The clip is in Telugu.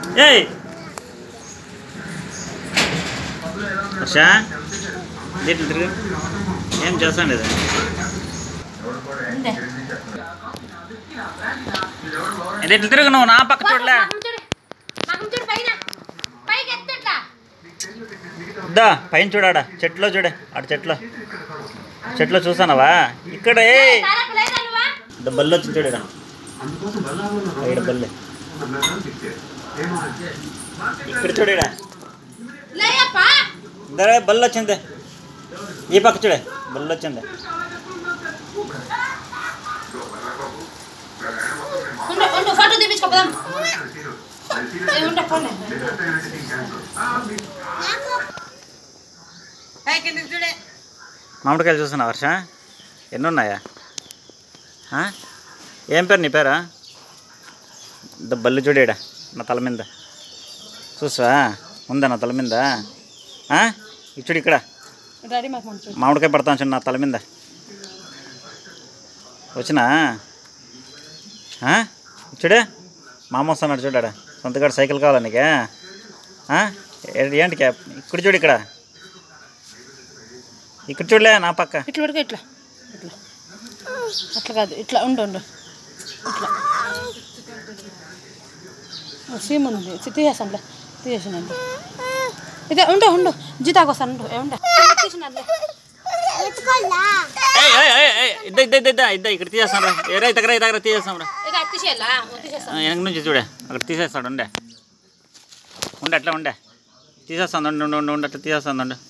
ఏయ్ హర్ష దీంట్లో తిరుగు ఏం చేస్తాండి ఇది ఉండే. ఇది ఇట్లా తిరుగు నువ్వు నా పక్క చూడలే మగం చూడు మగం చూడు పైన పైకి ఎత్తట్లా దా పైన చూడాడా చెట్లో చూడే ఆడ చెట్లో చెట్లో చూసానవా ఇక్కడ ఏ తారకు లేదా నువ్వా ఇద్ద బల్లి వచ్చింది చూడు ఈడ. ఈడ బల్లి ఇక్కడ చూడు ఈడ. లేయప్పా ఇద్దరే బల్లి వచ్చింది ఈ పక్క చూడే బల్లి వచ్చింది ఉండు ఉండు ఫోటో తీపించుకోపోదాం ఏ, ఉండు పోలే పైకి ఎందుకు చూడే మామిడికాయలు చూస్తున్నా వర్ష ఎన్ని ఉన్నాయా ఆ? ఏం పేరు నీ పేరా ఇద్ద బల్లి చూడేడా నా తల మీద చూసా ఉందా నా తల మీద ఆ? ఇది చూడు ఇక్కడ డాడీ మాకు మంచి మామిడికాయ పడతాను చూడు నా తల మీద వచ్చినా ఆ? చూడే మామ వస్తున్నాడు చూడాడా సొంతగాడు సైకిల్ కావాలా నీకే ఆ? ఏ- ఏంటి క్యాప్ ఇక్కడ చూడు ఇక్కడ ఇక్కడ చూడలే నా పక్క ఇట్లా పడుకో ఇట్లా ఇట్లా అట్లా కాదు ఇట్లా ఉండు ఉండు ఇట్లా సీమ్ ఉంది సి- తీసేసానులే తీసేసానండి ఇదే ఉండు ఉండు జీతాకు వస్తాను ఉండు ఏ ఉండు తీసినానులే ఏయ్, ఏయ్, ఏయ్, ఏయ్, ఇద్ద ఇద్ద ఇద్ద ఇద్ద ఇద్ద ఇక్కడ తీసేస్తాం రా ఏ రైతు దగ్గర దగ్గర తీసేస్తాం రా ఇక అది తీసేయాలా తీసేస్తాను వెనక నుంచి చూడే అక్కడ తీసేస్తాడు ఉండే ఉండే అట్లా ఉండే తీసేస్తాను ఉండు ఉండు ఉండు ఉండు అట్లా తీసేస్తాను ఉండు